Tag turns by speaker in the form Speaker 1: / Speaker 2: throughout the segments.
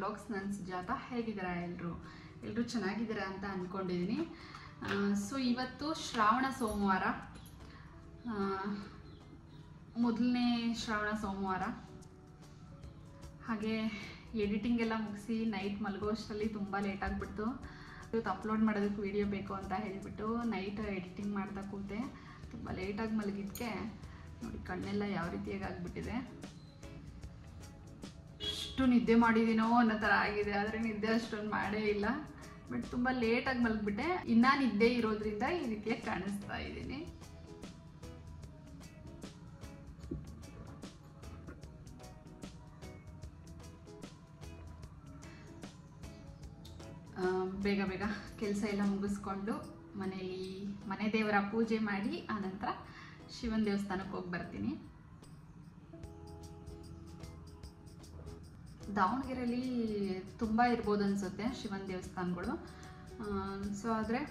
Speaker 1: Blogs ನನ್ನ ಸುಜಾತ ಹೇಗಿದ್ದೀರಾ ಎಲ್ಲರೂ ಎಲ್ಲರೂ ಚೆನ್ನಾಗಿದ್ದೀರಾ ಅಂತ ಅಂದ್ಕೊಂಡಿದ್ದೀನಿ ಸೊ ಇವತ್ತು ಶ್ರಾವಣ ಸೋಮವಾರ ಆ, ಮೊದಲನೇ ಶ್ರಾವಣ ಸೋಮವಾರ ಹಾಗೆ ಎಡಿಟಿಂಗ್ ಎಲ್ಲ ಮುಗಿಸಿ ನೈಟ್ ಮಲಗೋ ಅಷ್ಟರಲ್ಲಿ ತುಂಬ ಲೇಟ್ ಆಗಿಬಿಡ್ತು ಇವತ್ತು ಅಪ್ಲೋಡ್ ಮಾಡೋದಕ್ಕೆ ವಿಡಿಯೋ ಬೇಕು ಅಂತ ಹೇಳಿಬಿಟ್ಟು ನೈಟ್ ಎಡಿಟಿಂಗ್ ಮಾಡ್ತಾ ಕೂತೆ ತುಂಬ ಲೇಟಾಗಿ ಮಲಗಿದ್ದಕ್ಕೆ ನೋಡಿ ಕಣ್ಣೆಲ್ಲ ಯಾವ ರೀತಿಯಾಗಿ ಆಗಿಬಿಟ್ಟಿದೆ ಅಷ್ಟು ನಿದ್ದೆ ಮಾಡಿದ್ದೀನೋ ಅನ್ನೋ ಥರ ಆಗಿದೆ ಆದರೆ ನಿದ್ದೆ ಅಷ್ಟೊಂದು ಮಾಡೇ ಇಲ್ಲ ಬಟ್ ತುಂಬ ಲೇಟಾಗಿ ಮಲಗಿಬಿಟ್ಟೆ ಇನ್ನೂ ನಿದ್ದೆ ಇರೋದ್ರಿಂದ ಈ ರೀತಿಯಾಗಿ ಕಾಣಿಸ್ತಾ ಇದ್ದೀನಿ ಆ, ಬೇಗ ಬೇಗ ಕೆಲಸ ಎಲ್ಲ ಮುಗಿಸ್ಕೊಂಡು ಮನೆಯಲ್ಲಿ ಮನೆ ದೇವರ ಪೂಜೆ ಮಾಡಿ ಆನಂತರ ಶಿವನ ದೇವಸ್ಥಾನಕ್ಕೆ ಹೋಗಿ ಬರ್ತೀನಿ ದಾವಣಗೆರೆಯಲ್ಲಿ ತುಂಬ ಇರ್ಬೋದು ಅನಿಸುತ್ತೆ ಶಿವನ ದೇವಸ್ಥಾನಗಳು ಸೊ ಆದರೆ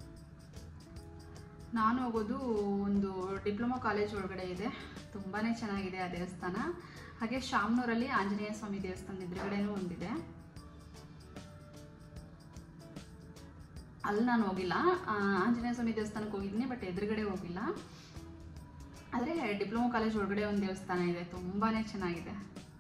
Speaker 1: ನಾನು ಹೋಗೋದು ಒಂದು ಡಿಪ್ಲೊಮಾ ಕಾಲೇಜ್ ಒಳಗಡೆ ಇದೆ ತುಂಬಾ ಚೆನ್ನಾಗಿದೆ ಆ ದೇವಸ್ಥಾನ ಹಾಗೆ ಶಾಮ್ನೂರಲ್ಲಿ ಆಂಜನೇಯ ಸ್ವಾಮಿ ದೇವಸ್ಥಾನ ಎದುರುಗಡೆನೂ ಒಂದಿದೆ ಅಲ್ಲಿ ನಾನು ಹೋಗಿಲ್ಲ ಆ, ಆಂಜನೇಯ ಸ್ವಾಮಿ ದೇವಸ್ಥಾನಕ್ಕೆ ಹೋಗಿದ್ದೀನಿ ಬಟ್ ಎದುರುಗಡೆ ಹೋಗಿಲ್ಲ ಆದರೆ ಡಿಪ್ಲೊಮಾ ಕಾಲೇಜ್ ಒಳಗಡೆ ಒಂದು ದೇವಸ್ಥಾನ ಇದೆ ತುಂಬಾ ಚೆನ್ನಾಗಿದೆ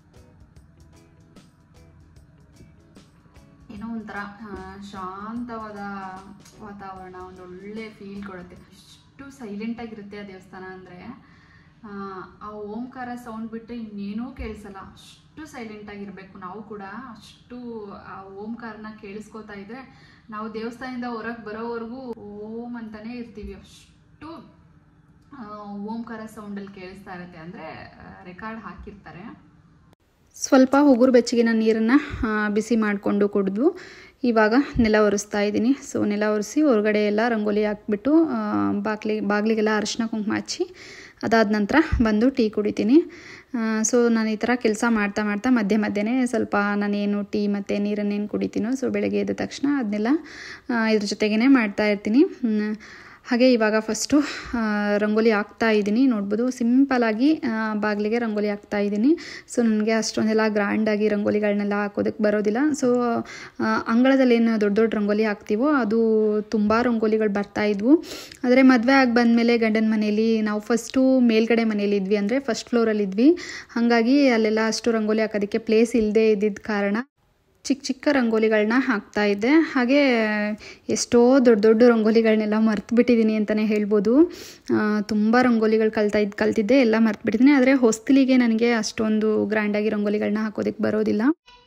Speaker 1: ಏನೋ ಒಂಥರ ಆ, ಶಾಂತವಾದ ವಾತಾವರಣ ಒಂದು ಒಳ್ಳೆ ಫೀಲ್ ಕೊಡುತ್ತೆ ಎಷ್ಟು ಸೈಲೆಂಟಾಗಿರುತ್ತೆ ಆ ದೇವಸ್ಥಾನ ಅಂದರೆ ಆ ಓಂಕಾರ ಸೌಂಡ್ ಬಿಟ್ಟರೆ ಇನ್ನೇನೂ ಕೇಳಿಸಲ್ಲ ಅಷ್ಟು ಸೈಲೆಂಟಾಗಿರಬೇಕು ನಾವು ಕೂಡ ಅಷ್ಟು ಆ ಓಂಕಾರನ ಕೇಳಿಸ್ಕೊತಾ ಇದ್ರೆ ನಾವು ದೇವಸ್ಥಾನದಿಂದ ಹೊರಗೆ ಬರೋವರೆಗೂ ಓಂ ಅಂತಾನೆ ಇರ್ತೀವಿ ಅಷ್ಟು ಆ, ಓಂಕಾರ ಸೌಂಡಲ್ಲಿ ಕೇಳಿಸ್ತಾ ಇರುತ್ತೆ ಅಂದರೆ ರೆಕಾರ್ಡ್ ಹಾಕಿರ್ತಾರೆ
Speaker 2: ಸ್ವಲ್ಪ ಉಗುರು ಬೆಚ್ಚಗಿನ ನೀರನ್ನು ಬಿಸಿ ಮಾಡಿಕೊಂಡು ಕುಡಿದು ಇವಾಗ ನೆಲ ಒರೆಸ್ತಾ ಇದ್ದೀನಿ ಸೊ ನೆಲ ಒರೆಸಿ ಹೊರಗಡೆ ಎಲ್ಲ ರಂಗೋಲಿ ಹಾಕ್ಬಿಟ್ಟು ಆ, ಬಾಗ್ಲಿ ಬಾಗಿಲಿಗೆಲ್ಲ ಅರಿಶಿನ ಕುಂಕುಮ ಹಚ್ಚಿ ಅದಾದ ನಂತರ ಬಂದು ಟೀ ಕುಡಿತೀನಿ ಸೊ ನಾನು ಈ ಥರ ಕೆಲಸ ಮಾಡ್ತಾ ಮಾಡ್ತಾ ಮಧ್ಯೆ ಮಧ್ಯೆನೇ ಸ್ವಲ್ಪ ನಾನೇನು ಟೀ ಮತ್ತು ನೀರನ್ನೇನು ಕುಡಿತೀನೋ ಸೊ ಬೆಳಗ್ಗೆ ಎದ್ದ ತಕ್ಷಣ ಅದನ್ನೆಲ್ಲ ಇದ್ರ ಜೊತೆಗೇ ಮಾಡ್ತಾ ಇರ್ತೀನಿ ಹ್ಮ್. ಹಾಗೆ ಇವಾಗ ಫಸ್ಟು ರಂಗೋಲಿ ಹಾಕ್ತಾ ಇದ್ದೀನಿ ನೋಡ್ಬೋದು ಸಿಂಪಲಾಗಿ ಬಾಗಿಲಿಗೆ ರಂಗೋಲಿ ಹಾಕ್ತಾ ಇದ್ದೀನಿ ಸೊ ನನಗೆ ಅಷ್ಟೊಂದೆಲ್ಲ ಗ್ರ್ಯಾಂಡಾಗಿ ರಂಗೋಲಿಗಳನ್ನೆಲ್ಲ ಹಾಕೋದಕ್ಕೆ ಬರೋದಿಲ್ಲ ಸೊ ಅಂಗಳದಲ್ಲಿ ಏನು ದೊಡ್ಡ ದೊಡ್ಡ ರಂಗೋಲಿ ಹಾಕ್ತೀವೋ ಅದು ತುಂಬ ರಂಗೋಲಿಗಳು ಬರ್ತಾ ಇದ್ವು ಆದರೆ ಮದುವೆ ಆಗಿ ಬಂದಮೇಲೆ ಗಂಡನ ಮನೇಲಿ ನಾವು ಫಸ್ಟು ಮೇಲ್ಗಡೆ ಮನೇಲಿ ಇದ್ವಿ ಅಂದರೆ ಫಸ್ಟ್ ಫ್ಲೋರಲ್ಲಿ ಇದ್ವಿ ಹಾಗಾಗಿ ಅಲ್ಲೆಲ್ಲ ಅಷ್ಟು ರಂಗೋಲಿ ಹಾಕೋದಕ್ಕೆ ಪ್ಲೇಸ್ ಇಲ್ಲದೆ ಇದ್ದಿದ್ದ ಕಾರಣ ಚಿಕ್ಕ ಚಿಕ್ಕ ರಂಗೋಲಿಗಳನ್ನ ಹಾಕ್ತಾ ಇದ್ದೆ ಹಾಗೆ ಎಷ್ಟೋ ದೊಡ್ಡ ದೊಡ್ಡ ರಂಗೋಲಿಗಳನ್ನೆಲ್ಲ ಮರ್ತು ಬಿಟ್ಟಿದ್ದೀನಿ ಅಂತಲೇ ಹೇಳ್ಬೋದು ತುಂಬ ರಂಗೋಲಿಗಳು ಕಲ್ತಾ ಇದ್ದು ಕಲ್ತಿದ್ದೆ ಎಲ್ಲ ಮರ್ತು ಬಿಟ್ಟಿದ್ದೀನಿ ಆದರೆ ಹೊಸ್ತಿಲಿಗೆ ನನಗೆ ಅಷ್ಟೊಂದು ಗ್ರ್ಯಾಂಡಾಗಿ ರಂಗೋಲಿಗಳನ್ನ ಹಾಕೋದಕ್ಕೆ ಬರೋದಿಲ್ಲ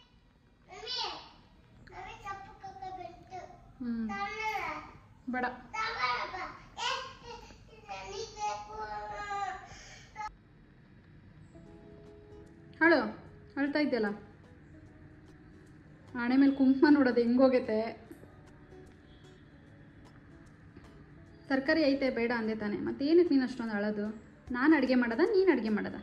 Speaker 1: ಹ್ಞೂ ಬೇಡ ಹೇಳು ಅಳ್ತಾ ಇದ್ದೆಲ್ಲ ಹಣೆ ಮೇಲೆ ಕುಂಕುಮ ನೋಡೋದು ಹೆಂಗೋಗೈತೆ ತರಕಾರಿ ಐತೆ ಬೇಡ ಅಂದೆ ತಾನೆ ಮತ್ತೆ ಏನಕ್ಕೆ ನೀನು ಅಷ್ಟೊಂದು ಅಳೋದು ನಾನು ಅಡುಗೆ ಮಾಡೋದ ನೀನು ಅಡುಗೆ ಮಾಡೋದ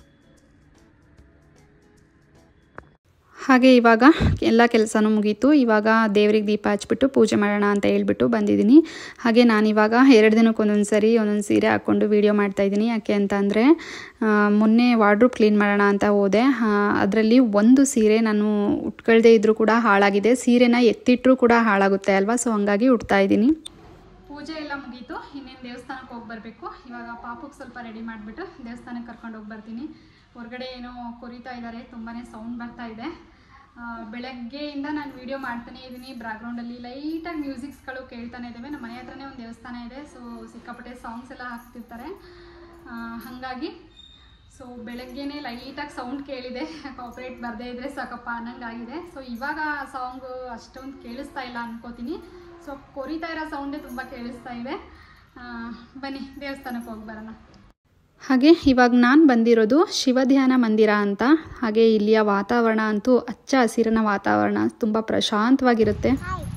Speaker 2: ಹಾಗೆ ಇವಾಗ ಎಲ್ಲ ಕೆಲಸನೂ ಮುಗೀತು ಇವಾಗ ದೇವ್ರಿಗೆ ದೀಪ ಹಚ್ಬಿಟ್ಟು ಪೂಜೆ ಮಾಡೋಣ ಅಂತ ಹೇಳ್ಬಿಟ್ಟು ಬಂದಿದ್ದೀನಿ ಹಾಗೆ ನಾನಿವಾಗ ಎರಡು ದಿನಕ್ಕೆ ಒಂದೊಂದು ಸರಿ ಒಂದೊಂದು ಸೀರೆ ಹಾಕ್ಕೊಂಡು ವೀಡಿಯೋ ಮಾಡ್ತಾಯಿದ್ದೀನಿ ಯಾಕೆ ಅಂತ ಅಂದರೆ ಮೊನ್ನೆ ವಾರ್ಡ್ರೂಪ್ ಕ್ಲೀನ್ ಮಾಡೋಣ ಅಂತ ಹೋದೆ ಅದರಲ್ಲಿ ಒಂದು ಸೀರೆ ನಾನು ಉಟ್ಕೊಳ್ದೇ ಇದ್ದರೂ ಕೂಡ ಹಾಳಾಗಿದೆ ಸೀರೆನ ಎತ್ತಿಟ್ಟರೂ ಕೂಡ ಹಾಳಾಗುತ್ತೆ ಅಲ್ವಾ ಸೊ ಹಂಗಾಗಿ ಉಡ್ತಾ ಇದ್ದೀನಿ
Speaker 1: ಪೂಜೆ ಎಲ್ಲ ಮುಗೀತು ಇನ್ನೇನು ದೇವಸ್ಥಾನಕ್ಕೆ ಹೋಗಿ ಬರಬೇಕು ಇವಾಗ ಪಾಪಕ್ಕೆ ಸ್ವಲ್ಪ ರೆಡಿ ಮಾಡಿಬಿಟ್ಟು ದೇವಸ್ಥಾನಕ್ಕೆ ಕರ್ಕೊಂಡು ಹೋಗಿ ಬರ್ತೀನಿ ಹೊರಗಡೆ ಏನೋ ಕೊರಿತಾ ಇದ್ದಾರೆ ತುಂಬಾ ಸೌಂಡ್ ಬರ್ತಾ ಇದೆ ಆ, ಬೆಳಗ್ಗೆಯಿಂದ ನಾನು ವಿಡಿಯೋ ಮಾಡ್ತಾನೆ ಇದ್ದೀನಿ ಬ್ಯಾಕ್ಗ್ರೌಂಡಲ್ಲಿ ಲೈಟಾಗಿ ಮ್ಯೂಸಿಕ್ಸ್ಗಳು ಕೇಳ್ತಾನೆ ಇದ್ದಾವೆ ನಮ್ಮ ಮನೆ ಹತ್ರನೇ ಒಂದು ದೇವಸ್ಥಾನ ಇದೆ ಸೊ ಸಿಕ್ಕಾಪಟ್ಟೆ ಸಾಂಗ್ಸ್ ಎಲ್ಲ ಹಾಕ್ತಿರ್ತಾರೆ ಆ, ಹಾಗಾಗಿ ಸೊ ಬೆಳಗ್ಗೆನೇ ಲೈಟಾಗಿ ಸೌಂಡ್ ಕೇಳಿದೆ ಕಾಪ್ರೇಟ್ ಬರದೇ ಇದ್ರೆ ಸಾಕಪ್ಪ ಅನ್ನಂಗಾಗಿದೆ ಸೊ ಇವಾಗ ಸಾಂಗು ಅಷ್ಟೊಂದು ಕೇಳಿಸ್ತಾ ಇಲ್ಲ ಅನ್ಕೋತೀನಿ ಸೊ ಕೊರಿತಾ ಇರೋ ಸೌಂಡೇ ತುಂಬ ಕೇಳಿಸ್ತಾ ಇದೆ ಆ, ಬನ್ನಿ ದೇವಸ್ಥಾನಕ್ಕೆ ಹೋಗಿ ಬರೋಣ
Speaker 2: ಹಾಗೆ ಇವಾಗ ನಾನು ಬಂದಿರೋದು ಶಿವಧ್ಯಾನ ಮಂದಿರ ಅಂತ ಹಾಗೆ ಇಲ್ಲಿಯ ವಾತಾವರಣ ಅಂತೂ ಹಚ್ಚ ಹಸಿರಿನ ವಾತಾವರಣ ತುಂಬ ಪ್ರಶಾಂತವಾಗಿರುತ್ತೆ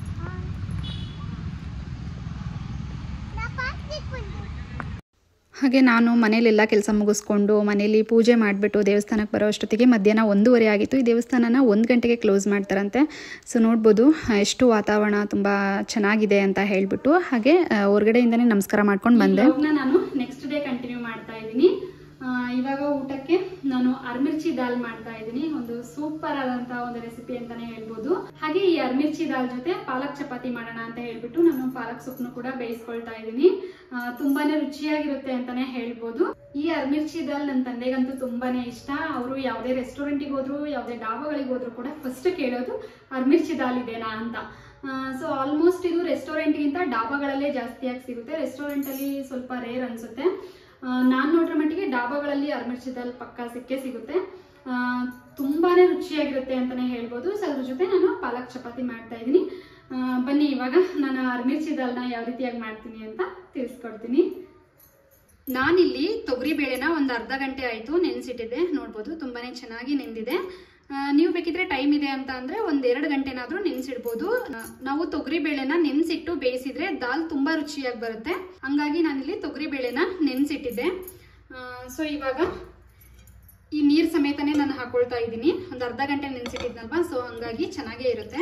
Speaker 2: ಹಾಗೆ ನಾನು ಮನೇಲೆಲ್ಲ ಕೆಲಸ ಮುಗಿಸ್ಕೊಂಡು ಮನೇಲಿ ಪೂಜೆ ಮಾಡಿಬಿಟ್ಟು ದೇವಸ್ಥಾನಕ್ಕೆ ಬರೋ ಅಷ್ಟೊತ್ತಿಗೆ ಮಧ್ಯಾಹ್ನ ಒಂದೂವರೆ ಆಗಿತ್ತು ಈ ದೇವಸ್ಥಾನನ ಒಂದು ಗಂಟೆಗೆ ಕ್ಲೋಸ್ ಮಾಡ್ತಾರಂತೆ ಸೊ ನೋಡ್ಬೋದು ಆ, ಎಷ್ಟು ವಾತಾವರಣ ತುಂಬ ಚೆನ್ನಾಗಿದೆ ಅಂತ ಹೇಳಿಬಿಟ್ಟು ಹಾಗೆ ಆ, ಹೊರಗಡೆಯಿಂದನೇ ನಮಸ್ಕಾರ ಮಾಡ್ಕೊಂಡು ಬಂದೆ
Speaker 1: ವ್ಲಾಗ್ನ ನಾನು ನೆಕ್ಸ್ಟ್ ಡೇ ಕಂಟಿನ್ಯೂ ಮಾಡ್ತಾ ಇದ್ದೀನಿ ಆ, ಇವಾಗ ಊಟಕ್ಕೆ ನಾನು ಅರ್ಮಿ ಅರ್ಮಿರ್ಚಿ ದಾಲ್ ಮಾಡ್ತಾ ಇದ್ದೀನಿ ಒಂದು ಸೂಪರ್ ಆದಂತಹ ಒಂದು ರೆಸಿಪಿ ಅಂತಾನೆ ಹೇಳ್ಬೋದು ಹಾಗೆ ಈ ಅರ್ಮಿರ್ಚಿ ದಾಲ್ ಜೊತೆ ಪಾಲಕ್ ಚಪಾತಿ ಮಾಡೋಣ ಅಂತ ಹೇಳ್ಬಿಟ್ಟು ನಾನು ಪಾಲಕ್ ಸೊಪ್ಪನ್ನು ಕೂಡ ಬೇಯಿಸ್ಕೊಳ್ತಾ ಇದ್ದೀನಿ ಆ, ತುಂಬಾನೇ ರುಚಿಯಾಗಿರುತ್ತೆ ಅಂತಾನೆ ಹೇಳ್ಬೋದು ಈ ಅರ್ಮಿರ್ಚಿ ದಾಲ್ ನನ್ನ ತಂದೆಗಂತೂ ತುಂಬಾನೇ ಇಷ್ಟ ಅವರು ಯಾವುದೇ ರೆಸ್ಟೋರೆಂಟಿಗೆ ಹೋದ್ರು ಯಾವುದೇ ಡಾಬಾಗಳಿಗೆ ಹೋದ್ರು ಕೂಡ ಫಸ್ಟ್ ಕೇಳೋದು ಅರ್ಮಿರ್ಚಿ ದಾಲ್ ಇದೆನಾ ಅಂತ ಸೊ ಆಲ್ಮೋಸ್ಟ್ ಇದು ರೆಸ್ಟೋರೆಂಟ್ಗಿಂತ ಡಾಬಾಗಳಲ್ಲೇ ಜಾಸ್ತಿಯಾಗಿ ಸಿಗುತ್ತೆ ರೆಸ್ಟೋರೆಂಟಲ್ಲಿ ಸ್ವಲ್ಪ ರೇರ್ ಅನ್ಸುತ್ತೆ ನಾನು ನೋಡಿರೋ ಮಟ್ಟಿಗೆ ಡಾಬಾಗಳಲ್ಲಿ ಅರ್ಮಿರ್ಚಿ ದಾಲ್ ಪಕ್ಕ ಸಿಕ್ಕೇ ಸಿಗುತ್ತೆ ಆ, ತುಂಬಾನೇ ರುಚಿಯಾಗಿರುತ್ತೆ ಅಂತಾನೆ ಹೇಳ್ಬೋದು ಸೊ ಅದ್ರ ಜೊತೆ ನಾನು ಪಾಲಕ್ ಚಪಾತಿ ಮಾಡ್ತಾ ಇದ್ದೀನಿ ಆ, ಬನ್ನಿ ಇವಾಗ ನಾನು ಅರ್ಮಿರ್ಚಿ ದಾಲ್ನ ಯಾವ ರೀತಿಯಾಗಿ ಮಾಡ್ತೀನಿ ಅಂತ ತಿಳಿಸ್ಕೊಡ್ತೀನಿ ನಾನಿಲ್ಲಿ ತೊಗರಿ ಬೇಳೆನ ಒಂದು ಅರ್ಧ ಗಂಟೆ ಆಯಿತು ನೆನೆಸಿಟ್ಟಿದ್ದೆ ನೋಡ್ಬೋದು ತುಂಬಾನೇ ಚೆನ್ನಾಗಿ ನೆಂದಿದೆ ಆ, ನೀವು ಬೇಕಿದ್ರೆ ಟೈಮ್ ಇದೆ ಅಂತ ಅಂದ್ರೆ ಒಂದ್ ಎರಡು ಗಂಟೆನಾದ್ರೂ ನೆನೆಸಿಡ್ಬೋದು ನಾವು ತೊಗರಿ ಬೇಳೆನ ನೆನೆಸಿಟ್ಟು ಬೇಯಿಸಿದ್ರೆ ದಾಲ್ ತುಂಬಾ ರುಚಿಯಾಗಿ ಬರುತ್ತೆ ಹಂಗಾಗಿ ನಾನಿಲ್ಲಿ ತೊಗರಿ ಬೇಳೆನ ನೆನೆಸಿಟ್ಟಿದ್ದೆ ಸೊ ಇವಾಗ ಈ ನೀರ್ ಸಮೇತನೇ ನಾನು ಹಾಕೊಳ್ತಾ ಇದ್ದೀನಿ ಒಂದು ಅರ್ಧ ಗಂಟೆ ನೆನೆಸಿಟ್ಟಿದ್ನಲ್ವಾ ಸೊ ಹಂಗಾಗಿ ಚೆನ್ನಾಗೇ ಇರುತ್ತೆ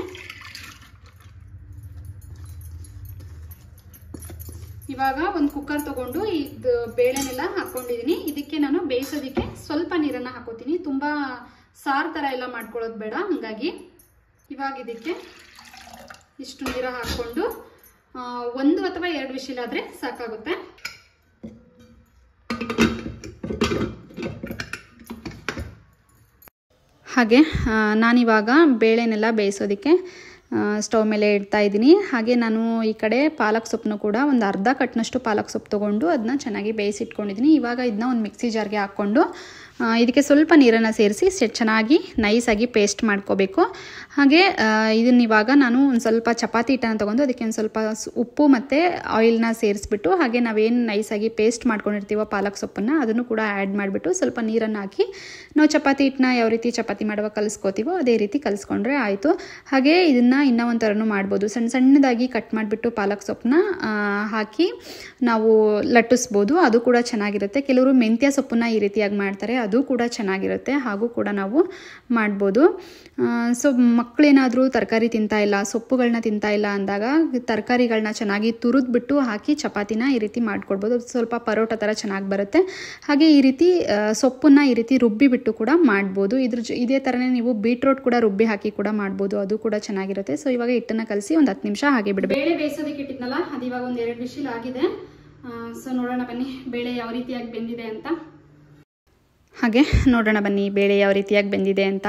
Speaker 1: ಇವಾಗ ಒಂದು ಕುಕ್ಕರ್ ತಗೊಂಡು ಇದು ಬೇಳೆನೆಲ್ಲ ಹಾಕೊಂಡಿದ್ದೀನಿ ಇದಕ್ಕೆ ನಾನು ಬೇಯಿಸೋದಕ್ಕೆ ಸ್ವಲ್ಪ ನೀರನ್ನು ಹಾಕೋತೀನಿ ತುಂಬ ಸಾರು ಥರ ಎಲ್ಲ ಮಾಡ್ಕೊಳ್ಳೋದು ಬೇಡ ಹಂಗಾಗಿ ಇವಾಗ ಇದಕ್ಕೆ ಇಷ್ಟು ನೀರು ಹಾಕ್ಕೊಂಡು ಆ, ಒಂದು ಅಥವಾ ಎರಡು ವಿಶಿಲಾದರೆ ಸಾಕಾಗುತ್ತೆ
Speaker 2: ಹಾಗೆ ಆ, ನಾನಿವಾಗ ಬೇಳೆನೆಲ್ಲ ಬೇಯಿಸೋದಕ್ಕೆ ಆ, ಸ್ಟವ್ ಮೇಲೆ ಇಡ್ತಾ ಇದ್ದೀನಿ ಹಾಗೆ ನಾನು ಈ ಕಡೆ ಪಾಲಕ್ ಸೊಪ್ಪನ್ನು ಕೂಡ ಒಂದು ಅರ್ಧ ಕಟ್ನಷ್ಟು ಪಾಲಕ್ ಸೊಪ್ಪು ತೊಗೊಂಡು ಅದನ್ನ ಚೆನ್ನಾಗಿ ಬೇಯಿಸಿಟ್ಕೊಂಡಿದ್ದೀನಿ ಇವಾಗ ಇದನ್ನ ಒಂದು ಮಿಕ್ಸಿ ಜಾರ್ಗೆ ಹಾಕ್ಕೊಂಡು ಆ, ಇದಕ್ಕೆ ಸ್ವಲ್ಪ ನೀರನ್ನು ಸೇರಿಸಿ ಚೆನ್ನಾಗಿ ನೈಸಾಗಿ ಪೇಸ್ಟ್ ಮಾಡ್ಕೋಬೇಕು ಹಾಗೆ ಆ, ಇದನ್ನ ಇವಾಗ ನಾನು ಒಂದು ಸ್ವಲ್ಪ ಚಪಾತಿ ಹಿಟ್ಟನ್ನು ತೊಗೊಂಡು ಅದಕ್ಕೆ ಒಂದು ಸ್ವಲ್ಪ ಸ್- ಉಪ್ಪು ಮತ್ತು ಆಯಿಲ್ನ ಸೇರಿಸ್ಬಿಟ್ಟು ಹಾಗೆ ನಾವೇನು ನೈಸಾಗಿ ಪೇಸ್ಟ್ ಮಾಡ್ಕೊಂಡಿರ್ತೀವೋ ಪಾಲಕ್ ಸೊಪ್ಪನ್ನು ಅದನ್ನು ಕೂಡ ಆ್ಯಡ್ ಮಾಡಿಬಿಟ್ಟು ಸ್ವಲ್ಪ ನೀರನ್ನು ಹಾಕಿ ನಾವು ಚಪಾತಿ ಹಿಟ್ಟನ್ನ ಯಾವ ರೀತಿ ಚಪಾತಿ ಮಾಡುವಾಗ ಕಲಿಸ್ಕೋತೀವೋ ಅದೇ ರೀತಿ ಕಲಿಸ್ಕೊಂಡ್ರೆ ಆಯಿತು ಹಾಗೆ ಇದನ್ನು ಇನ್ನೂ ಒಂಥರನೂ ಮಾಡ್ಬೋದು ಸಣ್ಣ ಸಣ್ಣದಾಗಿ ಕಟ್ ಮಾಡಿಬಿಟ್ಟು ಪಾಲಕ್ ಸೊಪ್ಪನ್ನ ಆ, ಹಾಕಿ ನಾವು ಲಟ್ಟಿಸ್ಬೋದು ಅದು ಕೂಡ ಚೆನ್ನಾಗಿರುತ್ತೆ ಕೆಲವರು ಮೆಂತ್ಯ ಸೊಪ್ಪನ್ನ ಈ ರೀತಿಯಾಗಿ ಮಾಡ್ತಾರೆ ಅದು ಕೂಡ ಚೆನ್ನಾಗಿರುತ್ತೆ ಹಾಗೂ ಕೂಡ ನಾವು ಮಾಡ್ಬೋದು ಸೊ ಮಕ್ಕಳೇನಾದರೂ ತರಕಾರಿ ತಿಂತಾ ಇಲ್ಲ ಸೊಪ್ಪುಗಳನ್ನ ತಿಂತಾ ಇಲ್ಲ ಅಂದಾಗ ತರಕಾರಿಗಳನ್ನ ಚೆನ್ನಾಗಿ ತುರಿದ್ಬಿಟ್ಟು ಹಾಕಿ ಚಪಾತಿನ ಈ ರೀತಿ ಮಾಡ್ಕೊಡ್ಬೋದು ಅದು ಸ್ವಲ್ಪ ಪರೋಟ ಥರ ಚೆನ್ನಾಗಿ ಬರುತ್ತೆ ಹಾಗೆ ಈ ರೀತಿ ಆ, ಸೊಪ್ಪನ್ನ ಈ ರೀತಿ ರುಬ್ಬಿಬಿಟ್ಟು ಕೂಡ ಮಾಡ್ಬೋದು ಇದ್ರ ಜೊ ಇದೇ ಥರನೇ ನೀವು ಬೀಟ್ರೋಟ್ ಕೂಡ ರುಬ್ಬಿ ಹಾಕಿ ಕೂಡ ಮಾಡ್ಬೋದು ಅದು ಕೂಡ ಚೆನ್ನಾಗಿರುತ್ತೆ ಸೊ ಇವಾಗ ಹಿಟ್ಟನ್ನು ಕಲಸಿ ಒಂದು ಹತ್ತು ನಿಮಿಷ ಹಾಗೆ ಬಿಡಬೇಕು
Speaker 1: ಬೇಳೆ ಬೇಯಿಸೋದಕ್ಕೆ ಇಟ್ಟಿದ್ನಲ್ಲ ಅದು ಇವಾಗ ಒಂದು ಎರಡು ವಿಶಿಲ್ ಆಗಿದೆ ಸೊ ನೋಡೋಣ ಬನ್ನಿ ಬೇಳೆ ಯಾವ ರೀತಿಯಾಗಿ ಬೆಂದಿದೆ ಅಂತ
Speaker 2: ಹಾಗೆ ನೋಡೋಣ ಬನ್ನಿ ಬೇಳೆ ಯಾವ ರೀತಿಯಾಗಿ ಬೆಂದಿದೆ ಅಂತ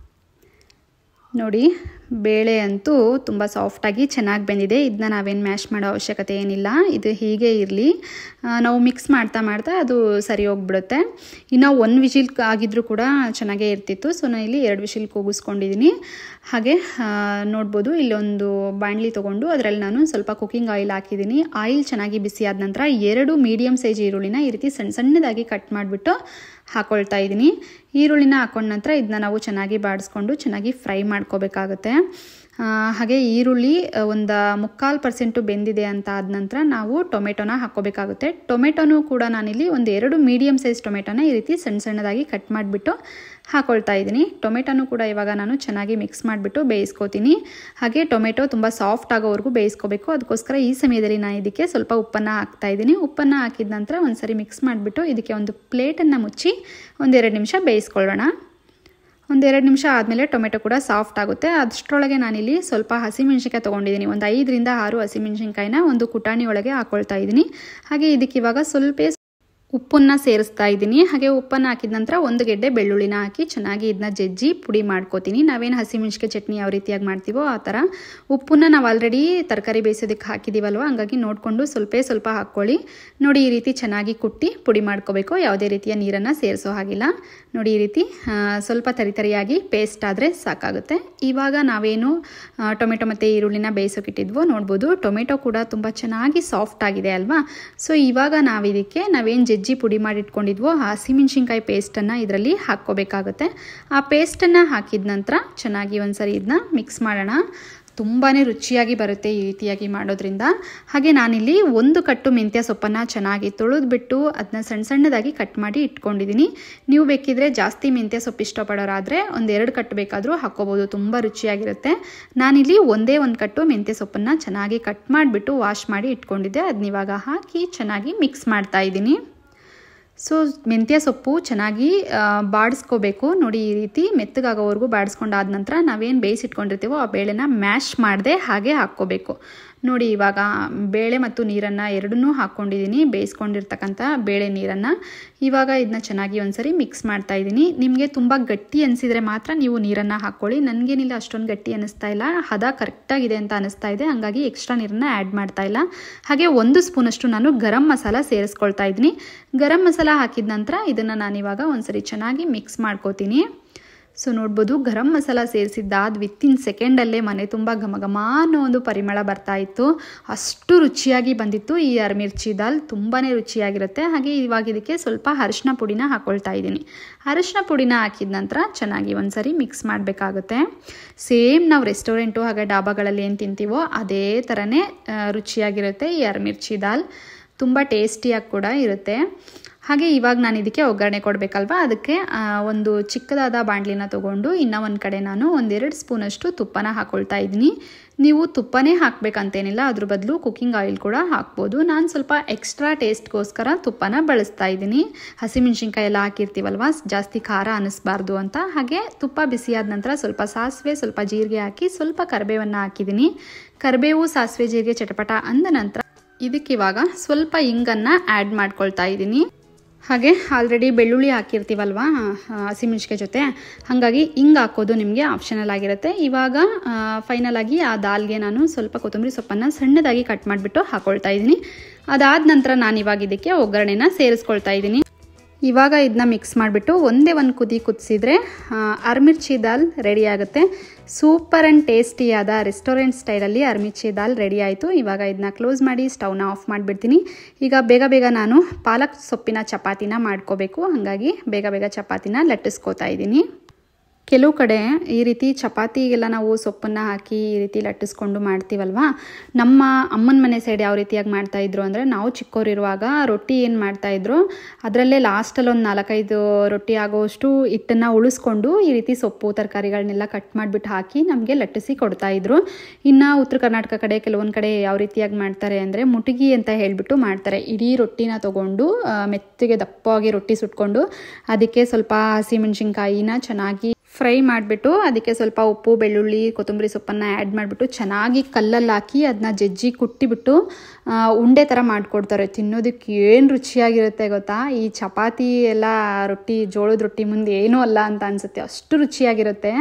Speaker 2: ನೋಡಿ ಬೇಳೆ ಅಂತೂ ತುಂಬ ಸಾಫ್ಟಾಗಿ ಚೆನ್ನಾಗಿ ಬೆಂದಿದೆ ಇದನ್ನ ನಾವೇನು ಮ್ಯಾಶ್ ಮಾಡೋ ಅವಶ್ಯಕತೆ ಏನಿಲ್ಲ ಇದು ಹೀಗೆ ಇರಲಿ ನಾವು ಮಿಕ್ಸ್ ಮಾಡ್ತಾ ಮಾಡ್ತಾ ಅದು ಸರಿ ಹೋಗ್ಬಿಡುತ್ತೆ ಇನ್ನು ಒಂದು ವಿಶಿಲ್ ಆಗಿದ್ರೂ ಕೂಡ ಚೆನ್ನಾಗೇ ಇರ್ತಿತ್ತು ಸೊ ನಾನು ಇಲ್ಲಿ ಎರಡು ವಿಶಿಲ್ ಕೂಗಿಸ್ಕೊಂಡಿದ್ದೀನಿ ಹಾಗೆ ಆ, ನೋಡ್ಬೋದು ಇಲ್ಲೊಂದು ಬಾಣಲಿ ತೊಗೊಂಡು ಅದರಲ್ಲಿ ನಾನು ಸ್ವಲ್ಪ ಕುಕಿಂಗ್ ಆಯಿಲ್ ಹಾಕಿದ್ದೀನಿ ಆಯಿಲ್ ಚೆನ್ನಾಗಿ ಬಿಸಿ ಆದ ನಂತರ ಎರಡು ಮೀಡಿಯಮ್ ಸೈಜ್ ಈರುಳ್ಳಿನ ಈ ರೀತಿ ಸಣ್ಣ ಸಣ್ಣದಾಗಿ ಕಟ್ ಮಾಡಿಬಿಟ್ಟು ಹಾಕೊಳ್ತಾ ಇದ್ದೀನಿ ಈರುಳ್ಳಿನ ಹಾಕೊಂಡ ನಂತರ ಇದನ್ನ ನಾವು ಚೆನ್ನಾಗಿ ಬಾಡಿಸ್ಕೊಂಡು ಚೆನ್ನಾಗಿ ಫ್ರೈ ಮಾಡ್ಕೋಬೇಕಾಗುತ್ತೆ ಆ, ಹಾಗೆ ಈರುಳ್ಳಿ ಒಂದು ಮುಕ್ಕಾಲು ಪರ್ಸೆಂಟು ಬೆಂದಿದೆ ಅಂತ ಆದ ನಂತರ ನಾವು ಟೊಮೆಟೊನ ಹಾಕ್ಕೋಬೇಕಾಗುತ್ತೆ ಟೊಮೆಟೊನೂ ಕೂಡ ನಾನಿಲ್ಲಿ ಒಂದು ಎರಡು ಮೀಡಿಯಮ್ ಸೈಜ್ ಟೊಮೆಟೊನ ಈ ರೀತಿ ಸಣ್ಣ ಸಣ್ಣದಾಗಿ ಕಟ್ ಮಾಡಿಬಿಟ್ಟು ಹಾಕೊಳ್ತಾ ಇದ್ದೀನಿ ಟೊಮೆಟೊನೂ ಕೂಡ ಇವಾಗ ನಾನು ಚೆನ್ನಾಗಿ ಮಿಕ್ಸ್ ಮಾಡಿಬಿಟ್ಟು ಬೇಯಿಸ್ಕೋತೀನಿ ಹಾಗೆ ಟೊಮೆಟೊ ತುಂಬ ಸಾಫ್ಟ್ ಆಗೋವರೆಗೂ ಬೇಯಿಸ್ಕೋಬೇಕು ಅದಕ್ಕೋಸ್ಕರ ಈ ಸಮಯದಲ್ಲಿ ನಾನು ಇದಕ್ಕೆ ಸ್ವಲ್ಪ ಉಪ್ಪನ್ನು ಹಾಕ್ತಾ ಇದ್ದೀನಿ ಉಪ್ಪನ್ನು ಹಾಕಿದ ನಂತರ ಒಂದ್ಸರಿ ಮಿಕ್ಸ್ ಮಾಡಿಬಿಟ್ಟು ಇದಕ್ಕೆ ಒಂದು ಪ್ಲೇಟನ್ನು ಮುಚ್ಚಿ ಒಂದೆರಡು ನಿಮಿಷ ಬೇಯಿಸ್ಕೊಳ್ಳೋಣ ಒಂದೆರಡು ನಿಮಿಷ ಆದಮೇಲೆ ಟೊಮೆಟೊ ಕೂಡ ಸಾಫ್ಟ್ ಆಗುತ್ತೆ ಅಷ್ಟರೊಳಗೆ ನಾನಿಲ್ಲಿ ಸ್ವಲ್ಪ ಹಸಿಮೆಣ್ಸಿನ್ಕಾಯಿ ತೊಗೊಂಡಿದ್ದೀನಿ ಒಂದು ಐದರಿಂದ ಆರು ಹಸಿಮೆಣ್ಸಿನ್ಕಾಯಿನ ಒಂದು ಕುಟಾಣಿ ಒಳಗೆ ಹಾಕೊಳ್ತಾ ಇದ್ದೀನಿ ಹಾಗೆ ಇದಕ್ಕೆ ಇವಾಗ ಸ್ವಲ್ಪ ಉಪ್ಪನ್ನು ಸೇರಿಸ್ತಾ ಇದ್ದೀನಿ ಹಾಗೆ ಉಪ್ಪನ್ನು ಹಾಕಿದ ನಂತರ ಒಂದು ಗೆಡ್ಡೆ ಬೆಳ್ಳುಳ್ಳಿನ ಹಾಕಿ ಚೆನ್ನಾಗಿ ಇದನ್ನ ಜಜ್ಜಿ ಪುಡಿ ಮಾಡ್ಕೋತೀನಿ ನಾವೇನು ಹಸಿಮೆಣ್ಸಿಕಾಯಿ ಚಟ್ನಿ ಯಾವ ರೀತಿಯಾಗಿ ಮಾಡ್ತೀವೋ ಆ ಥರ ಉಪ್ಪನ್ನ ನಾವು ಆಲ್ರೆಡಿ ತರಕಾರಿ ಬೇಯಿಸೋದಕ್ಕೆ ಹಾಕಿದ್ದೀವಲ್ವ ಹಂಗಾಗಿ ನೋಡಿಕೊಂಡು ಸ್ವಲ್ಪ ಸ್ವಲ್ಪ ಹಾಕ್ಕೊಳ್ಳಿ ನೋಡಿ ಈ ರೀತಿ ಚೆನ್ನಾಗಿ ಕುಟ್ಟಿ ಪುಡಿ ಮಾಡ್ಕೋಬೇಕು ಯಾವುದೇ ರೀತಿಯ ನೀರನ್ನು ಸೇರಿಸೋ ಹಾಗಿಲ್ಲ ನೋಡಿ ಈ ರೀತಿ ಆ, ಸ್ವಲ್ಪ ತರಿತರಿಯಾಗಿ ಪೇಸ್ಟ್ ಆದರೆ ಸಾಕಾಗುತ್ತೆ ಇವಾಗ ನಾವೇನು ಆ, ಟೊಮೆಟೊ ಮತ್ತು ಈರುಳ್ಳಿನ ಬೇಯಿಸೋಕಿಟ್ಟಿದ್ವೋ ನೋಡ್ಬೋದು ಟೊಮೆಟೊ ಕೂಡ ತುಂಬ ಚೆನ್ನಾಗಿ ಸಾಫ್ಟ್ ಆಗಿದೆ ಅಲ್ವಾ ಸೊ ಇವಾಗ ನಾವು ಇದಕ್ಕೆ ನಾವೇನು ಜಜ್ಜಿ ಪುಡಿ ಮಾಡಿ ಇಟ್ಕೊಂಡಿದ್ವೋ ಆ ಹಸಿಮೆಣ್ಸಿನ್ಕಾಯಿ ಪೇಸ್ಟನ್ನು ಇದರಲ್ಲಿ ಹಾಕ್ಕೋಬೇಕಾಗುತ್ತೆ ಆ ಪೇಸ್ಟನ್ನು ಹಾಕಿದ ನಂತರ ಚೆನ್ನಾಗಿ ಒಂದ್ಸರಿ ಇದನ್ನ ಮಿಕ್ಸ್ ಮಾಡೋಣ ತುಂಬಾ ರುಚಿಯಾಗಿ ಬರುತ್ತೆ ಈ ರೀತಿಯಾಗಿ ಮಾಡೋದ್ರಿಂದ ಹಾಗೆ ನಾನಿಲ್ಲಿ ಒಂದು ಕಟ್ಟು ಮೆಂತ್ಯ ಸೊಪ್ಪನ್ನು ಚೆನ್ನಾಗಿ ತೊಳೆದ್ಬಿಟ್ಟು ಅದನ್ನ ಸಣ್ಣ ಸಣ್ಣದಾಗಿ ಕಟ್ ಮಾಡಿ ಇಟ್ಕೊಂಡಿದ್ದೀನಿ ನೀವು ಬೇಕಿದ್ರೆ ಜಾಸ್ತಿ ಮೆಂತ್ಯ ಸೊಪ್ಪು ಇಷ್ಟಪಡೋರಾದರೆ ಒಂದು ಎರಡು ಕಟ್ಟು ಬೇಕಾದರೂ ಹಾಕ್ಕೋಬೋದು ತುಂಬ ರುಚಿಯಾಗಿರುತ್ತೆ ನಾನಿಲ್ಲಿ ಒಂದೇ ಒಂದು ಕಟ್ಟು ಮೆಂತ್ಯ ಸೊಪ್ಪನ್ನು ಚೆನ್ನಾಗಿ ಕಟ್ ಮಾಡಿಬಿಟ್ಟು ವಾಶ್ ಮಾಡಿ ಇಟ್ಕೊಂಡಿದ್ದೆ ಅದನ್ನ ಇವಾಗ ಹಾಕಿ ಚೆನ್ನಾಗಿ ಮಿಕ್ಸ್ ಮಾಡ್ತಾ ಇದ್ದೀನಿ ಸೊ ಮೆಂತ್ಯ ಸೊಪ್ಪು ಚೆನ್ನಾಗಿ ಆ, ಬಾಡಿಸ್ಕೋಬೇಕು ನೋಡಿ ಈ ರೀತಿ ಮೆತ್ತಗಾಗೋವರೆಗೂ ಬಾಡಿಸ್ಕೊಂಡಾದ ನಂತರ ನಾವೇನು ಬೇಯಿಸಿಟ್ಕೊಂಡಿರ್ತೀವೋ ಆ ಬೇಳೆನ ಮ್ಯಾಶ್ ಮಾಡದೆ ಹಾಗೆ ಹಾಕ್ಕೋಬೇಕು ನೋಡಿ ಇವಾಗ ಬೇಳೆ ಮತ್ತು ನೀರನ್ನು ಎರಡನ್ನೂ ಹಾಕ್ಕೊಂಡಿದ್ದೀನಿ ಬೇಯಿಸ್ಕೊಂಡಿರ್ತಕ್ಕಂಥ ಬೇಳೆ ನೀರನ್ನು ಇವಾಗ ಇದನ್ನ ಚೆನ್ನಾಗಿ ಒಂದ್ಸರಿ ಮಿಕ್ಸ್ ಮಾಡ್ತಾ ಇದ್ದೀನಿ ನಿಮಗೆ ತುಂಬ ಗಟ್ಟಿ ಅನಿಸಿದರೆ ಮಾತ್ರ ನೀವು ನೀರನ್ನು ಹಾಕ್ಕೊಳ್ಳಿ ನನಗೇನಿಲ್ಲ ಅಷ್ಟೊಂದು ಗಟ್ಟಿ ಅನ್ನಿಸ್ತಾ ಇಲ್ಲ ಹದ ಕರೆಕ್ಟಾಗಿದೆ ಅಂತ ಅನಿಸ್ತಾ ಇದೆ ಹಂಗಾಗಿ ಎಕ್ಸ್ಟ್ರಾ ನೀರನ್ನು ಆ್ಯಡ್ ಮಾಡ್ತಾ ಇಲ್ಲ ಹಾಗೆ ಒಂದು ಸ್ಪೂನಷ್ಟು ನಾನು ಗರಂ ಮಸಾಲ ಸೇರಿಸ್ಕೊಳ್ತಾ ಇದ್ದೀನಿ ಗರಂ ಮಸಾಲ ಹಾಕಿದ ನಂತರ ಇದನ್ನು ನಾನಿವಾಗ ಒಂದ್ಸರಿ ಚೆನ್ನಾಗಿ ಮಿಕ್ಸ್ ಮಾಡ್ಕೋತೀನಿ ಸೊ ನೋಡ್ಬೋದು ಗರಂ ಮಸಾಲ ಸೇರಿಸಿದ್ದಾದ ವಿತ್ತಿನ್ ಸೆಕೆಂಡಲ್ಲೇ ಮನೆ ತುಂಬ ಘಮ ಘಮ ಅನ್ನೋ ಒಂದು ಪರಿಮಳ ಬರ್ತಾ ಇತ್ತು ಅಷ್ಟು ರುಚಿಯಾಗಿ ಬಂದಿತ್ತು ಈ ಅರ್ಮಿರ್ಚಿ ದಾಲ್ ತುಂಬಾ ರುಚಿಯಾಗಿರುತ್ತೆ ಹಾಗೆ ಇವಾಗ ಇದಕ್ಕೆ ಸ್ವಲ್ಪ ಅರಿಶಿನ ಪುಡಿನ ಹಾಕ್ಕೊಳ್ತಾ ಇದ್ದೀನಿ ಅರಿಶಿನ ಪುಡಿನ ಹಾಕಿದ ನಂತರ ಚೆನ್ನಾಗಿ ಒಂದ್ಸರಿ ಮಿಕ್ಸ್ ಮಾಡಬೇಕಾಗುತ್ತೆ ಸೇಮ್ ನಾವು ರೆಸ್ಟೋರೆಂಟು ಹಾಗೆ ಡಾಬಾಗಳಲ್ಲಿ ಏನು ತಿಂತೀವೋ ಅದೇ ಥರನೇ ಆ, ರುಚಿಯಾಗಿರುತ್ತೆ ಈ ಅರ್ಮಿರ್ಚಿ ದಾಲ್ ತುಂಬ ಟೇಸ್ಟಿಯಾಗಿ ಕೂಡ ಇರುತ್ತೆ ಹಾಗೆ ಇವಾಗ ನಾನು ಇದಕ್ಕೆ ಒಗ್ಗರಣೆ ಕೊಡಬೇಕಲ್ವಾ ಅದಕ್ಕೆ ಆ, ಒಂದು ಚಿಕ್ಕದಾದ ಬಾಣಲಿನ ತೊಗೊಂಡು ಇನ್ನೂ ಒಂದು ಕಡೆ ನಾನು ಒಂದೆರಡು ಸ್ಪೂನಷ್ಟು ತುಪ್ಪನ ಹಾಕ್ಕೊಳ್ತಾ ಇದ್ದೀನಿ ನೀವು ತುಪ್ಪನೇ ಹಾಕಬೇಕಂತೇನಿಲ್ಲ ಅದ್ರ ಬದಲು ಕುಕ್ಕಿಂಗ್ ಆಯಿಲ್ ಕೂಡ ಹಾಕ್ಬೋದು ನಾನು ಸ್ವಲ್ಪ ಎಕ್ಸ್ಟ್ರಾ ಟೇಸ್ಟ್ಗೋಸ್ಕರ ತುಪ್ಪನ ಬಳಸ್ತಾ ಇದ್ದೀನಿ ಹಸಿಮೆಣ್ಸಿನ್ಕಾಯಿ ಎಲ್ಲ ಹಾಕಿರ್ತೀವಲ್ವ ಜಾಸ್ತಿ ಖಾರ ಅನ್ನಿಸ್ಬಾರ್ದು ಅಂತ ಹಾಗೆ ತುಪ್ಪ ಬಿಸಿಯಾದ ನಂತರ ಸ್ವಲ್ಪ ಸಾಸಿವೆ ಸ್ವಲ್ಪ ಜೀರಿಗೆ ಹಾಕಿ ಸ್ವಲ್ಪ ಕರಿಬೇವನ್ನು ಹಾಕಿದ್ದೀನಿ ಕರಿಬೇವು ಸಾಸಿವೆ ಜೀರಿಗೆ ಚಟಪಟ ಅಂದ ನಂತರ ಇದಕ್ಕಿವಾಗ ಸ್ವಲ್ಪ ಇಂಗನ್ನು ಆ್ಯಡ್ ಮಾಡ್ಕೊಳ್ತಾ ಇದ್ದೀನಿ ಹಾಗೆ ಆಲ್ರೆಡಿ ಬೆಳ್ಳುಳ್ಳಿ ಹಾಕಿರ್ತೀವಲ್ವಾ ಹಸಿಮೆಣ್ಸಿಕಾಯಿ ಜೊತೆ ಹಾಗಾಗಿ ಹಿಂಗೆ ಹಾಕೋದು ನಿಮಗೆ ಆಪ್ಷನಲ್ ಆಗಿರುತ್ತೆ ಇವಾಗ ಫೈನಲ್ ಆಗಿ ಆ ದಾಲ್ಗೆ ನಾನು ಸ್ವಲ್ಪ ಕೊತ್ತಂಬರಿ ಸೊಪ್ಪನ್ನು ಸಣ್ಣದಾಗಿ ಕಟ್ ಮಾಡಿಬಿಟ್ಟು ಹಾಕೊಳ್ತಾ ಇದ್ದೀನಿ ಅದಾದ ನಂತರ ನಾನು ಇವಾಗ ಇದಕ್ಕೆ ಒಗ್ಗರಣೆನ ಸೇರಿಸ್ಕೊಳ್ತಾ ಇದ್ದೀನಿ ಇವಾಗ ಇದನ್ನ ಮಿಕ್ಸ್ ಮಾಡಿಬಿಟ್ಟು ಒಂದೇ ಒಂದು ಕುದಿ ಕುದಿಸಿದ್ರೆ ಅರ್ಮಿರ್ಚಿ ದಾಲ್ ರೆಡಿ ಆಗುತ್ತೆ ಸೂಪರ್ ಆ್ಯಂಡ್ ಟೇಸ್ಟಿಯಾದ ರೆಸ್ಟೋರೆಂಟ್ ಸ್ಟೈಲಲ್ಲಿ ಅರ್ಮಿರ್ಚಿ ದಾಲ್ ರೆಡಿ ಆಯಿತು ಇವಾಗ ಇದನ್ನ ಕ್ಲೋಸ್ ಮಾಡಿ ಸ್ಟವ್ನ ಆಫ್ ಮಾಡಿಬಿಡ್ತೀನಿ ಈಗ ಬೇಗ ಬೇಗ ನಾನು ಪಾಲಕ್ ಸೊಪ್ಪಿನ ಚಪಾತಿನ ಮಾಡ್ಕೋಬೇಕು ಹಾಗಾಗಿ ಬೇಗ ಬೇಗ ಚಪಾತಿನ ಲಟ್ಟಿಸ್ಕೋತಾ ಇದ್ದೀನಿ ಕೆಲವು ಕಡೆ ಈ ರೀತಿ ಚಪಾತಿಗೆಲ್ಲ ನಾವು ಸೊಪ್ಪನ್ನು ಹಾಕಿ ಈ ರೀತಿ ಲಟ್ಟಿಸ್ಕೊಂಡು ಮಾಡ್ತೀವಲ್ವಾ ನಮ್ಮ ಅಮ್ಮನ ಮನೆ ಸೈಡ್ ಯಾವ ರೀತಿಯಾಗಿ ಮಾಡ್ತಾ ಇದ್ರು ಅಂದರೆ ನಾವು ಚಿಕ್ಕವರಿರುವಾಗ ರೊಟ್ಟಿ ಏನು ಮಾಡ್ತಾ ಇದ್ರು ಅದರಲ್ಲೇ ಲಾಸ್ಟಲ್ಲಿ ಒಂದು ನಾಲ್ಕೈದು ರೊಟ್ಟಿ ಆಗೋಷ್ಟು ಹಿಟ್ಟನ್ನು ಉಳಿಸ್ಕೊಂಡು ಈ ರೀತಿ ಸೊಪ್ಪು ತರಕಾರಿಗಳನ್ನೆಲ್ಲ ಕಟ್ ಮಾಡಿಬಿಟ್ಟು ಹಾಕಿ ನಮಗೆ ಲಟ್ಟಿಸಿ ಕೊಡ್ತಾ ಇದ್ರು ಇನ್ನು ಉತ್ತರ ಕರ್ನಾಟಕ ಕಡೆ ಕೆಲವೊಂದು ಕಡೆ ಯಾವ ರೀತಿಯಾಗಿ ಮಾಡ್ತಾರೆ ಅಂದರೆ ಮುಟಗಿ ಅಂತ ಹೇಳಿಬಿಟ್ಟು ಮಾಡ್ತಾರೆ ಇಡೀ ರೊಟ್ಟಿನ ತಗೊಂಡು ಆ, ಮೆತ್ತಗೆ ದಪ್ಪವಾಗಿ ರೊಟ್ಟಿ ಸುಟ್ಕೊಂಡು ಅದಕ್ಕೆ ಸ್ವಲ್ಪ ಹಸಿಮೆಣ್ಸಿನ್ಕಾಯಿನ ಚೆನ್ನಾಗಿ ಫ್ರೈ ಮಾಡಿಬಿಟ್ಟು ಅದಕ್ಕೆ ಸ್ವಲ್ಪ ಉಪ್ಪು ಬೆಳ್ಳುಳ್ಳಿ ಕೊತ್ತಂಬರಿ ಸೊಪ್ಪನ್ನು ಆ್ಯಡ್ ಮಾಡಿಬಿಟ್ಟು ಚೆನ್ನಾಗಿ ಕಲ್ಲಲ್ಲಿ ಹಾಕಿ ಅದನ್ನ ಜಜ್ಜಿ ಕುಟ್ಟಿಬಿಟ್ಟು ಆ, ಉಂಡೆ ಥರ ಮಾಡಿಕೊಡ್ತಾರೆ ತಿನ್ನೋದಕ್ಕೆ ಏನು ರುಚಿಯಾಗಿರುತ್ತೆ ಗೊತ್ತಾ ಈ ಚಪಾತಿ ಎಲ್ಲ ರೊಟ್ಟಿ ಜೋಳದ ರೊಟ್ಟಿ ಮುಂದೆ ಏನೂ ಅಲ್ಲ ಅಂತ ಅನಿಸುತ್ತೆ ಅಷ್ಟು ರುಚಿಯಾಗಿರುತ್ತೆ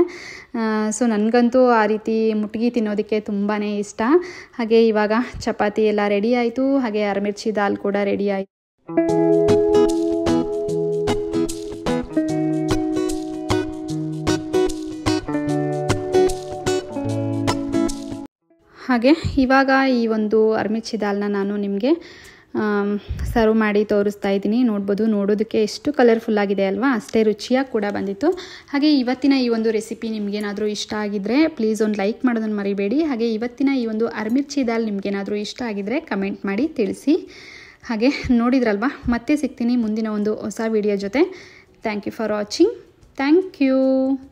Speaker 2: ಸೊ ನನಗಂತೂ ಆ ರೀತಿ ಮುಟ್ಗಿ ತಿನ್ನೋದಕ್ಕೆ ತುಂಬಾ ಇಷ್ಟ ಹಾಗೆ ಇವಾಗ ಚಪಾತಿ ಎಲ್ಲ ರೆಡಿ ಆಯಿತು ಹಾಗೆ ಅರಮಿರ್ಚಿ ದಾಲ್ ಕೂಡ ರೆಡಿ ಆಯಿತು ಹಾಗೆ ಇವಾಗ ಈ ಒಂದು ಅರ್ಮಿರ್ಚಿ ದಾಲ್ನ ನಾನು ನಿಮಗೆ ಸರ್ವ್ ಮಾಡಿ ತೋರಿಸ್ತಾ ಇದ್ದೀನಿ ನೋಡ್ಬೋದು ನೋಡೋದಕ್ಕೆ ಎಷ್ಟು ಕಲರ್ಫುಲ್ ಆಗಿದೆ ಅಲ್ವಾ ಅಷ್ಟೇ ರುಚಿಯಾಗಿ ಕೂಡ ಬಂದಿತ್ತು ಹಾಗೆ ಇವತ್ತಿನ ಈ ಒಂದು ರೆಸಿಪಿ ನಿಮಗೇನಾದರೂ ಇಷ್ಟ ಆಗಿದ್ದರೆ ಪ್ಲೀಸ್ ಒಂದು ಲೈಕ್ ಮಾಡೋದನ್ನು ಮರಿಬೇಡಿ ಹಾಗೆ ಇವತ್ತಿನ ಈ ಒಂದು ಅರ್ಮಿರ್ಚಿ ದಾಲ್ ನಿಮಗೇನಾದರೂ ಇಷ್ಟ ಆಗಿದ್ದರೆ ಕಮೆಂಟ್ ಮಾಡಿ ತಿಳಿಸಿ ಹಾಗೆ ನೋಡಿದ್ರಲ್ವಾ ಮತ್ತೆ ಸಿಗ್ತೀನಿ ಮುಂದಿನ ಒಂದು ಹೊಸ ವಿಡಿಯೋ ಜೊತೆ thank you for watching thank you